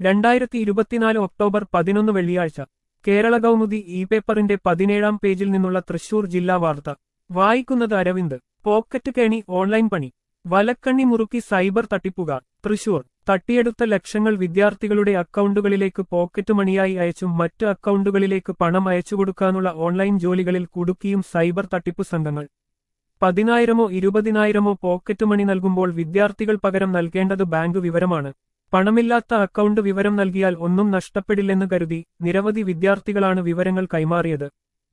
രണ്ടായിരത്തി ഇരുപത്തിനാല് ഒക്ടോബർ പതിനൊന്ന് വെള്ളിയാഴ്ച കേരള കൗമുദി ഇ പേപ്പറിന്റെ പതിനേഴാം പേജിൽ നിന്നുള്ള തൃശൂർ ജില്ലാ വാർത്ത വായിക്കുന്നത് അരവിന്ദ് പോക്കറ്റ് കേണി ഓൺലൈൻ പണി വലക്കണ്ണി മുറുക്കി സൈബർ തട്ടിപ്പുകാർ തൃശൂർ തട്ടിയെടുത്ത ലക്ഷങ്ങൾ വിദ്യാർത്ഥികളുടെ അക്കൗണ്ടുകളിലേക്ക് പോക്കറ്റ് മണിയായി അയച്ചും മറ്റ് അക്കൗണ്ടുകളിലേക്ക് പണം അയച്ചുകൊടുക്കാനുള്ള ഓൺലൈൻ ജോലികളിൽ കുടുക്കിയും സൈബർ തട്ടിപ്പു സംഘങ്ങൾ പതിനായിരമോ ഇരുപതിനായിരമോ പോക്കറ്റ് മണി നൽകുമ്പോൾ വിദ്യാർത്ഥികൾ പകരം നൽകേണ്ടത് ബാങ്ക് വിവരമാണ് പണമില്ലാത്ത അക്കൗണ്ട് വിവരം നൽകിയാൽ ഒന്നും നഷ്ടപ്പെടില്ലെന്ന് കരുതി നിരവധി വിദ്യാർത്ഥികളാണ് വിവരങ്ങൾ കൈമാറിയത്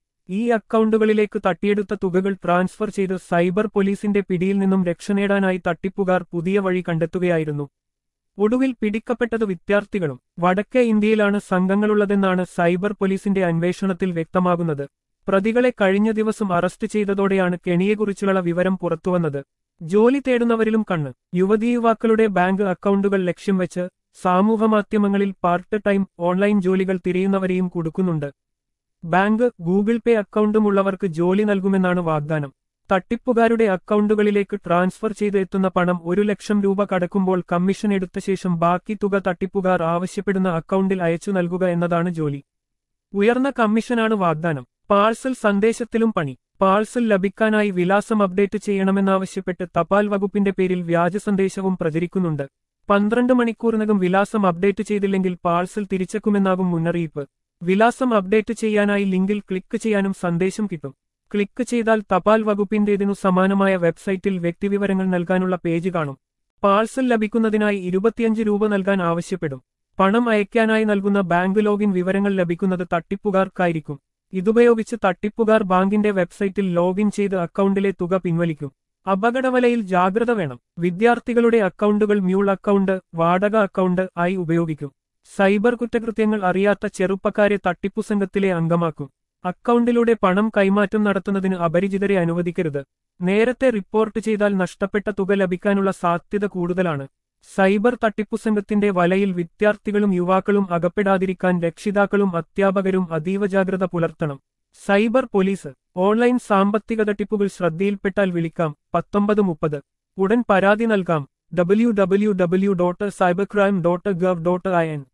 ഈ അക്കൗണ്ടുകളിലേക്ക് തട്ടിയെടുത്ത തുകകൾ ട്രാൻസ്ഫർ ചെയ്ത് സൈബർ പോലീസിന്റെ പിടിയിൽ നിന്നും രക്ഷനേടാനായി തട്ടിപ്പുകാർ പുതിയ വഴി കണ്ടെത്തുകയായിരുന്നു ഒടുവിൽ പിടിക്കപ്പെട്ടത് വിദ്യാർത്ഥികളും വടക്കേ ഇന്ത്യയിലാണ് സംഘങ്ങളുള്ളതെന്നാണ് സൈബർ പോലീസിന്റെ അന്വേഷണത്തിൽ വ്യക്തമാകുന്നത് പ്രതികളെ കഴിഞ്ഞ ദിവസം അറസ്റ്റ് ചെയ്തതോടെയാണ് കെണിയെക്കുറിച്ചുള്ള വിവരം പുറത്തുവന്നത് ജോലി തേടുന്നവരിലും കണ്ണ് യുവതീയുവാക്കളുടെ ബാങ്ക് അക്കൗണ്ടുകൾ ലക്ഷ്യം വെച്ച് സമൂഹമാധ്യമങ്ങളിൽ പാർട്ട് ടൈം ഓൺലൈൻ ജോലികൾ തിരയുന്നവരെയും കൊടുക്കുന്നുണ്ട് ബാങ്ക് ഗൂഗിൾ പേ അക്കൗണ്ടുമുള്ളവർക്ക് ജോലി നൽകുമെന്നാണ് വാഗ്ദാനം തട്ടിപ്പുകാരുടെ അക്കൗണ്ടുകളിലേക്ക് ട്രാൻസ്ഫർ ചെയ്ത് എത്തുന്ന പണം ഒരു ലക്ഷം രൂപ കടക്കുമ്പോൾ കമ്മീഷൻ എടുത്ത ശേഷം ബാക്കി തുക തട്ടിപ്പുകാർ ആവശ്യപ്പെടുന്ന അക്കൗണ്ടിൽ അയച്ചു നൽകുക എന്നതാണ് ജോലി ഉയർന്ന കമ്മീഷനാണ് വാഗ്ദാനം പാഴ്സൽ സന്ദേശത്തിലും പണി പാഴ്സൽ ലഭിക്കാനായി വിലാസം അപ്ഡേറ്റ് ചെയ്യണമെന്നാവശ്യപ്പെട്ട് തപാൽ വകുപ്പിന്റെ പേരിൽ വ്യാജ സന്ദേശവും പ്രചരിക്കുന്നുണ്ട് പന്ത്രണ്ട് മണിക്കൂറിനകം വിലാസം അപ്ഡേറ്റ് ചെയ്തില്ലെങ്കിൽ പാഴ്സൽ തിരിച്ചെക്കുമെന്നാകും മുന്നറിയിപ്പ് വിലാസം അപ്ഡേറ്റ് ചെയ്യാനായി ലിങ്കിൽ ക്ലിക്ക് ചെയ്യാനും സന്ദേശം കിട്ടും ക്ലിക്ക് ചെയ്താൽ തപാൽ വകുപ്പിന്റേതിനു സമാനമായ വെബ്സൈറ്റിൽ വ്യക്തിവിവരങ്ങൾ നൽകാനുള്ള പേജ് കാണും പാഴ്സൽ ലഭിക്കുന്നതിനായി ഇരുപത്തിയഞ്ച് രൂപ നൽകാൻ ആവശ്യപ്പെടും പണം അയക്കാനായി നൽകുന്ന ബാങ്ക് ലോഗിൻ വിവരങ്ങൾ ലഭിക്കുന്നത് തട്ടിപ്പുകാർക്കായിരിക്കും ഇതുപയോഗിച്ച് തട്ടിപ്പുകാർ ബാങ്കിന്റെ വെബ്സൈറ്റിൽ ലോഗിൻ ചെയ്ത് അക്കൗണ്ടിലെ തുക പിൻവലിക്കും അപകടവലയിൽ ജാഗ്രത വേണം വിദ്യാർത്ഥികളുടെ അക്കൗണ്ടുകൾ മ്യൂൾ അക്കൗണ്ട് വാടക അക്കൗണ്ട് ആയി ഉപയോഗിക്കും സൈബർ കുറ്റകൃത്യങ്ങൾ അറിയാത്ത ചെറുപ്പക്കാരെ തട്ടിപ്പു സംഘത്തിലെ അംഗമാക്കും അക്കൗണ്ടിലൂടെ പണം കൈമാറ്റം നടത്തുന്നതിന് അപരിചിതരെ അനുവദിക്കരുത് നേരത്തെ റിപ്പോർട്ട് ചെയ്താൽ നഷ്ടപ്പെട്ട തുക ലഭിക്കാനുള്ള സാധ്യത കൂടുതലാണ് സൈബർ തട്ടിപ്പു സംഘത്തിന്റെ വലയിൽ വിദ്യാർത്ഥികളും യുവാക്കളും അകപ്പെടാതിരിക്കാൻ രക്ഷിതാക്കളും അധ്യാപകരും അതീവ ജാഗ്രത പുലർത്തണം സൈബർ പോലീസ് ഓൺലൈൻ സാമ്പത്തിക തട്ടിപ്പുകൾ ശ്രദ്ധയിൽപ്പെട്ടാൽ വിളിക്കാം പത്തൊമ്പത് മുപ്പത് ഉടൻ പരാതി നൽകാം W W W dot cyber crime dot gov dot I N